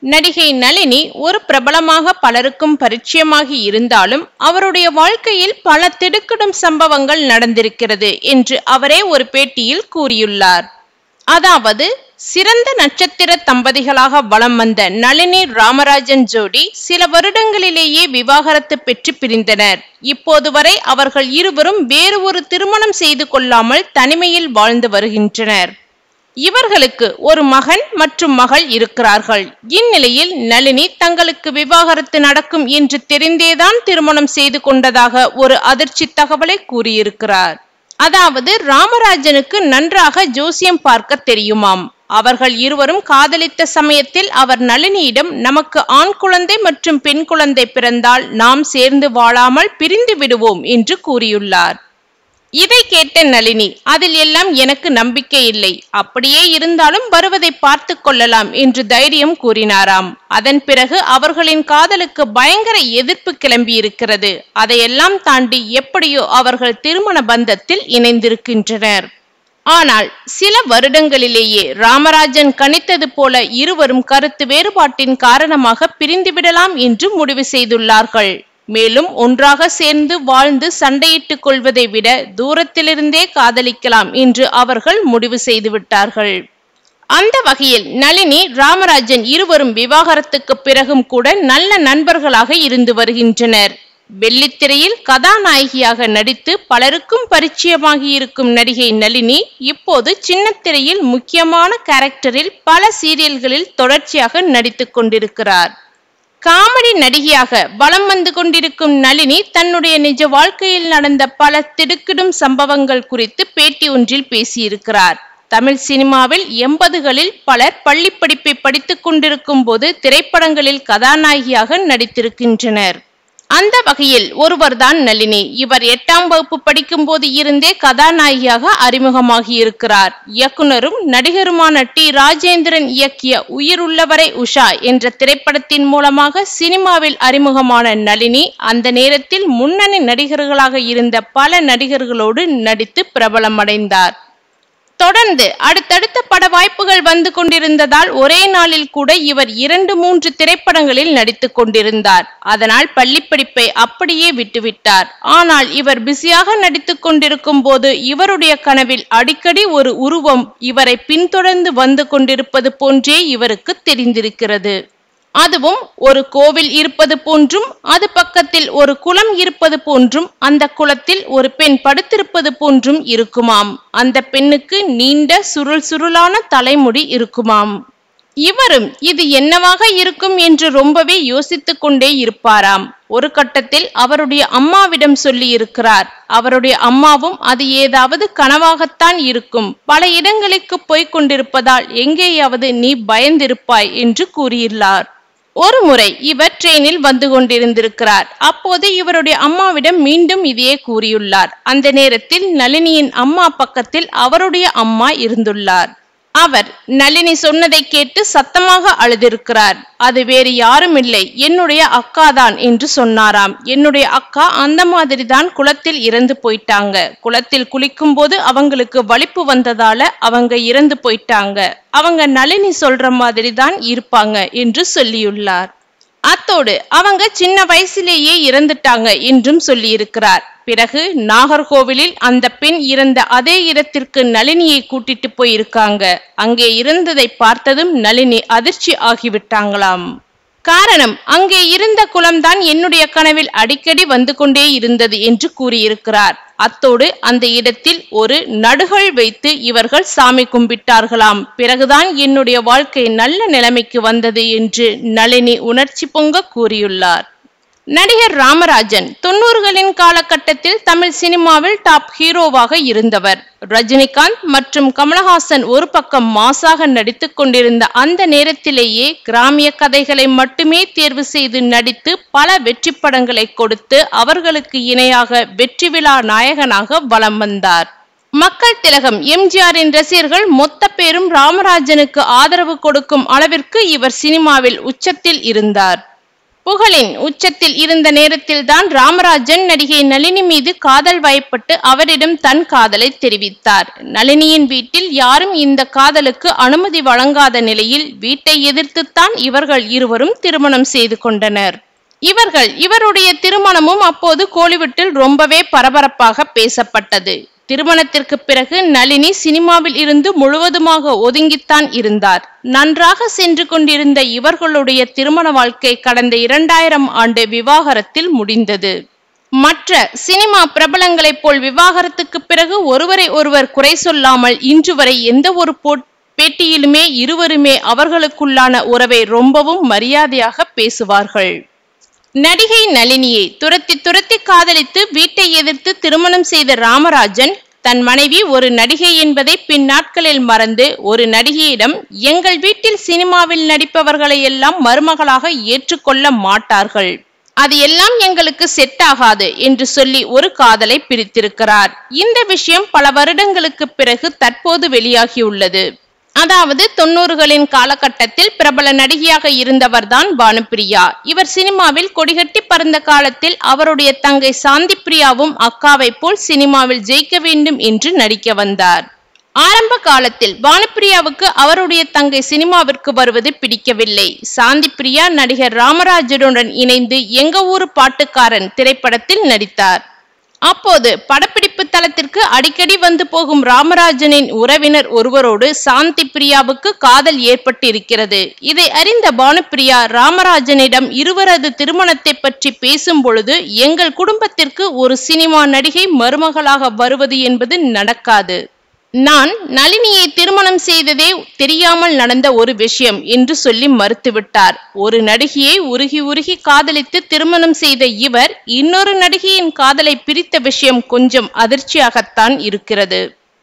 நடிகை நளினி ஒரு பிரபலமாக பலருக்கும் பரிச்சயமாகி இருந்தாலும் அவருடைய வாழ்க்கையில் பல திடுக்கிடும் சம்பவங்கள் நடந்திருக்கிறது என்று அவரே ஒரு பேட்டியில் கூறியுள்ளார் அதாவது சிறந்த நட்சத்திர தம்பதிகளாக வலம் வந்த நளினி ராமராஜன் ஜோடி சில வருடங்களிலேயே விவாகரத்து பெற்று பிரிந்தனர் இப்போது வரை அவர்கள் இருவரும் வேறு ஒரு திருமணம் செய்து கொள்ளாமல் தனிமையில் வாழ்ந்து வருகின்றனர் இவர்களுக்கு ஒரு மகன் மற்றும் மகள் இருக்கிறார்கள் இந்நிலையில் நளினி தங்களுக்கு விவாகரத்து நடக்கும் என்று தெரிந்தேதான் திருமணம் செய்து கொண்டதாக ஒரு அதிர்ச்சி தகவலை கூறியிருக்கிறார் அதாவது ராமராஜனுக்கு நன்றாக ஜோசியம் பார்க்க தெரியுமாம் அவர்கள் இருவரும் காதலித்த சமயத்தில் அவர் நளினியிடம் நமக்கு ஆண் குழந்தை மற்றும் பெண் குழந்தை பிறந்தால் நாம் சேர்ந்து வாழாமல் பிரிந்து விடுவோம் என்று கூறியுள்ளார் இதை கேட்ட நளினி அதில் எல்லாம் எனக்கு நம்பிக்கை இல்லை அப்படியே இருந்தாலும் வருவதை பார்த்து கொள்ளலாம் என்று தைரியம் கூறினாராம் அதன் பிறகு அவர்களின் காதலுக்கு பயங்கர எதிர்ப்பு கிளம்பி இருக்கிறது அதையெல்லாம் தாண்டி எப்படியோ அவர்கள் திருமண பந்தத்தில் இணைந்திருக்கின்றனர் ஆனால் சில வருடங்களிலேயே ராமராஜன் கணித்தது போல இருவரும் கருத்து வேறுபாட்டின் காரணமாக பிரிந்துவிடலாம் என்று முடிவு செய்துள்ளார்கள் மேலும் ஒன்றாக சேர்ந்து வாழ்ந்து சண்டையிட்டுக் கொள்வதை விட தூரத்திலிருந்தே காதலிக்கலாம் என்று அவர்கள் முடிவு செய்து விட்டார்கள் அந்த வகையில் நளினி ராமராஜன் இருவரும் விவாகரத்துக்கு பிறகும் கூட நல்ல நண்பர்களாக இருந்து வருகின்றனர் வெள்ளித்திரையில் கதாநாயகியாக நடித்து பலருக்கும் பரிச்சயமாகி இருக்கும் நடிகை நளினி இப்போது சின்னத்திரையில் முக்கியமான கேரக்டரில் பல சீரியல்களில் தொடர்ச்சியாக நடித்துக் கொண்டிருக்கிறார் காமெடி நடிகையாக வலம் வந்து கொண்டிருக்கும் நளினி தன்னுடைய நிஜ வாழ்க்கையில் நடந்த பல திடுக்கிடும் சம்பவங்கள் குறித்து பேட்டி ஒன்றில் பேசியிருக்கிறார் தமிழ் சினிமாவில் எண்பதுகளில் பலர் பள்ளி படிப்பை படித்துக் கொண்டிருக்கும் போது திரைப்படங்களில் கதாநாயகியாக நடித்திருக்கின்றனர் அந்த வகையில் ஒருவர்தான் நளினி இவர் எட்டாம் வகுப்பு படிக்கும் போது இருந்தே கதாநாயகியாக அறிமுகமாகி இருக்கிறார் இயக்குனரும் நடிகருமான டி ராஜேந்திரன் இயக்கிய உயிருள்ளவரை உஷா என்ற திரைப்படத்தின் மூலமாக சினிமாவில் அறிமுகமான நளினி அந்த நேரத்தில் முன்னணி நடிகர்களாக இருந்த பல நடிகர்களோடு நடித்து பிரபலமடைந்தார் தொடர்ந்து அடுத்தடுத்த பட வாய்ப்புகள் வந்து கொண்டிருந்ததால் ஒரே நாளில் கூட இவர் இரண்டு மூன்று திரைப்படங்களில் நடித்துக் கொண்டிருந்தார் அதனால் பள்ளிப்படிப்பை அப்படியே விட்டுவிட்டார் ஆனால் இவர் பிஸியாக நடித்துக் கொண்டிருக்கும் போது இவருடைய கனவில் அடிக்கடி ஒரு உருவம் இவரை பின்தொடர்ந்து வந்து கொண்டிருப்பது போன்றே இவருக்கு தெரிந்திருக்கிறது அதுவும் ஒரு கோவில் இருப்பது போன்றும் அது பக்கத்தில் ஒரு குளம் இருப்பது போன்றும் அந்த குளத்தில் ஒரு பெண் படுத்திருப்பது போன்றும் இருக்குமாம் அந்த பெண்ணுக்கு நீண்ட சுருள் சுருளான தலைமுடி இருக்குமாம் இவரும் இது என்னவாக இருக்கும் என்று ரொம்பவே யோசித்துக் கொண்டே இருப்பாராம் ஒரு கட்டத்தில் அவருடைய அம்மாவிடம் சொல்லி இருக்கிறார் அவருடைய அம்மாவும் அது ஏதாவது கனவாகத்தான் இருக்கும் பல இடங்களுக்கு போய்க் கொண்டிருப்பதால் எங்கேயாவது நீ பயந்திருப்பாய் என்று கூறியுள்ளார் ஒரு முறை இவர் ட்ரெயினில் வந்து கொண்டிருந்திருக்கிறார் அப்போது இவருடைய அம்மாவிடம் மீண்டும் இதையே கூறியுள்ளார் அந்த நேரத்தில் நளினியின் அம்மா பக்கத்தில் அவருடைய அம்மா இருந்துள்ளார் அவர் நளினி சொன்னதை கேட்டு சத்தமாக அழுதிருக்கிறார் அது வேறு யாரும் இல்லை என்னுடைய அக்கா தான் என்று சொன்னாராம் என்னுடைய அக்கா அந்த மாதிரி தான் குளத்தில் இறந்து போயிட்டாங்க குளத்தில் குளிக்கும் போது அவங்களுக்கு வலிப்பு வந்ததால அவங்க இறந்து போயிட்டாங்க அவங்க நளினி சொல்ற மாதிரி தான் இருப்பாங்க என்று சொல்லியுள்ளார் அத்தோடு அவங்க சின்ன வயசிலேயே இறந்துட்டாங்க என்றும் சொல்லியிருக்கிறார் பிறகு நாகர்கோவிலில் அந்த பெண் இறந்த அதே இடத்திற்கு நளினியை கூட்டிட்டு போயிருக்காங்க அங்கே இருந்ததை பார்த்ததும் நளினி அதிர்ச்சி ஆகிவிட்டாங்களாம் காரணம் அங்கே இருந்த குளம்தான் என்னுடைய கனவில் அடிக்கடி வந்து கொண்டே இருந்தது என்று கூறியிருக்கிறார் அத்தோடு அந்த இடத்தில் ஒரு நடுகள் வைத்து இவர்கள் சாமி கும்பிட்டார்களாம் பிறகுதான் என்னுடைய வாழ்க்கை நல்ல நிலைமைக்கு வந்தது என்று நளினி உணர்ச்சி பொங்க கூறியுள்ளார் நடிகர் ராமராஜன் தொண்ணூறுகளின் காலகட்டத்தில் தமிழ் சினிமாவில் டாப் ஹீரோவாக இருந்தவர் ரஜினிகாந்த் மற்றும் கமலஹாசன் ஒரு பக்கம் மாசாக நடித்துக் கொண்டிருந்த அந்த நேரத்திலேயே கிராமிய கதைகளை மட்டுமே தேர்வு செய்து நடித்து பல வெற்றி படங்களை கொடுத்து அவர்களுக்கு இணையாக வெற்றி விழா நாயகனாக வலம் வந்தார் மக்கள் திலகம் எம்ஜிஆரின் ரசிகர்கள் மொத்த பேரும் ராமராஜனுக்கு ஆதரவு கொடுக்கும் அளவிற்கு இவர் சினிமாவில் உச்சத்தில் இருந்தார் புகழின் உச்சத்தில் இருந்த நேரத்தில்தான் ராமராஜன் நடிகை நளினி மீது காதல் வயப்பட்டு அவரிடம் தன் காதலை தெரிவித்தார் நளினியின் வீட்டில் யாரும் இந்த காதலுக்கு அனுமதி வழங்காத நிலையில் வீட்டை எதிர்த்துத்தான் இவர்கள் இருவரும் திருமணம் செய்து கொண்டனர் இவர்கள் இவருடைய திருமணமும் அப்போது கோலிவுட்டில் ரொம்பவே பரபரப்பாக பேசப்பட்டது திருமணத்திற்கு பிறகு நளினி சினிமாவில் இருந்து முழுவதுமாக ஒதுங்கித்தான் இருந்தார் நன்றாக சென்று கொண்டிருந்த இவர்களுடைய திருமண வாழ்க்கை கடந்த இரண்டாயிரம் ஆண்டு விவாகரத்தில் முடிந்தது மற்ற சினிமா பிரபலங்களைப் போல் விவாகரத்துக்கு பிறகு ஒருவரை ஒருவர் குறை சொல்லாமல் இன்று வரை எந்த ஒரு போ- பேட்டியிலுமே இருவருமே அவர்களுக்குள்ளான உறவை ரொம்பவும் மரியாதையாக பேசுவார்கள் நடிகை நளினியை துரத்தி துரத்தி காதலித்து வீட்டை எதிர்த்து திருமணம் செய்த ராமராஜன் தன் மனைவி ஒரு நடிகை என்பதை பின்னாட்களில் மறந்து ஒரு நடிகையிடம் எங்கள் வீட்டில் சினிமாவில் நடிப்பவர்களை எல்லாம் மருமகளாக ஏற்றுக்கொள்ள மாட்டார்கள் அது எல்லாம் எங்களுக்கு செட் ஆகாது என்று சொல்லி ஒரு காதலை பிரித்திருக்கிறார் இந்த விஷயம் பல வருடங்களுக்கு பிறகு தற்போது வெளியாகியுள்ளது அதாவது தொண்ணூறுகளின் காலகட்டத்தில் பிரபல நடிகையாக இருந்தவர்தான் பானுப்பிரியா இவர் சினிமாவில் கொடிகட்டி பறந்த காலத்தில் அவருடைய தங்கை சாந்தி பிரியாவும் அக்காவை போல் சினிமாவில் ஜெயிக்க வேண்டும் என்று நடிக்க வந்தார் ஆரம்ப காலத்தில் பானுப்பிரியாவுக்கு அவருடைய தங்கை சினிமாவிற்கு வருவது பிடிக்கவில்லை சாந்தி பிரியா நடிகர் ராமராஜனுடன் இணைந்து எங்க ஊரு பாட்டுக்காரன் திரைப்படத்தில் நடித்தார் அப்போது படப்பிடிப்பு தளத்திற்கு அடிக்கடி வந்து போகும் ராமராஜனின் உறவினர் ஒருவரோடு சாந்தி பிரியாவுக்கு காதல் ஏற்பட்டிருக்கிறது இதை அறிந்த பானுப்பிரியா ராமராஜனிடம் இருவரது திருமணத்தை பற்றி பேசும் பொழுது எங்கள் குடும்பத்திற்கு ஒரு சினிமா நடிகை மருமகளாக வருவது என்பது நடக்காது நான் நளினியை திருமணம் செய்ததே தெரியாமல் நடந்த ஒரு விஷயம் என்று சொல்லி மறுத்துவிட்டார் ஒரு நடிகையை உருகி உருகி காதலித்து திருமணம் செய்த இவர் இன்னொரு நடிகையின் காதலை பிரித்த விஷயம் கொஞ்சம் அதிர்ச்சியாகத்தான் இருக்கிறது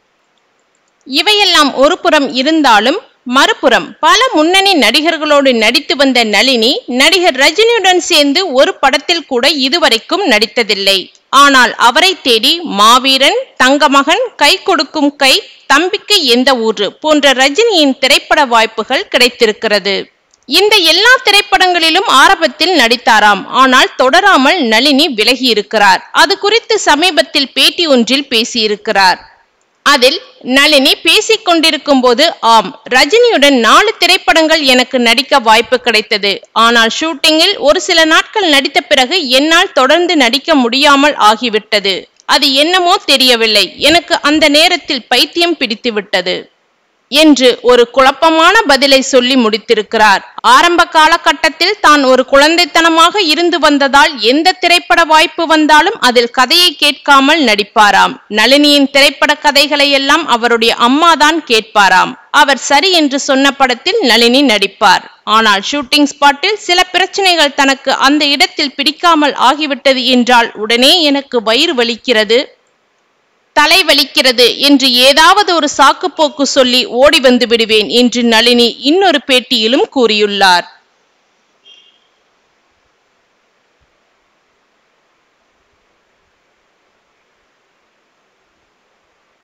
இவையெல்லாம் ஒரு புறம் இருந்தாலும் மறுபுறம் பல முன்னணி நடிகர்களோடு நடித்து வந்த நளினி நடிகர் ரஜினியுடன் சேர்ந்து ஒரு படத்தில் கூட இதுவரைக்கும் நடித்ததில்லை ஆனால் அவரை தேடி மாவீரன் தங்கமகன் கை கொடுக்கும் கை தம்பிக்கு எந்த ஊரு போன்ற ரஜினியின் திரைப்பட வாய்ப்புகள் கிடைத்திருக்கிறது இந்த எல்லா திரைப்படங்களிலும் ஆரம்பத்தில் நடித்தாராம் ஆனால் தொடராமல் நளினி விலகி இருக்கிறார் அது குறித்து சமீபத்தில் பேட்டி ஒன்றில் பேசியிருக்கிறார் அதில் நளினி பேசிக் கொண்டிருக்கும் போது ஆம் ரஜினியுடன் நாலு திரைப்படங்கள் எனக்கு நடிக்க வாய்ப்பு கிடைத்தது ஆனால் ஷூட்டிங்கில் ஒரு சில நாட்கள் நடித்த பிறகு என்னால் தொடர்ந்து நடிக்க முடியாமல் ஆகிவிட்டது அது என்னமோ தெரியவில்லை எனக்கு அந்த நேரத்தில் பைத்தியம் பிடித்து விட்டது என்று ஒரு குழப்பமான பதிலை சொல்லி முடித்திருக்கிறார் ஆரம்ப காலகட்டத்தில் தான் ஒரு குழந்தைத்தனமாக இருந்து வந்ததால் எந்த திரைப்பட வாய்ப்பு வந்தாலும் அதில் கதையை கேட்காமல் நடிப்பாராம் நளினியின் திரைப்பட கதைகளை எல்லாம் அவருடைய அம்மாதான் கேட்பாராம் அவர் சரி என்று சொன்ன படத்தில் நளினி நடிப்பார் ஆனால் ஷூட்டிங் ஸ்பாட்டில் சில பிரச்சனைகள் தனக்கு அந்த இடத்தில் பிடிக்காமல் ஆகிவிட்டது என்றால் உடனே எனக்கு வயிறு வலிக்கிறது தலை வலிக்கிறது என்று ஏதாவது ஒரு சாக்குப்போக்கு சொல்லி ஓடி வந்து விடுவேன் என்று நளினி இன்னொரு பேட்டியிலும் கூறியுள்ளார்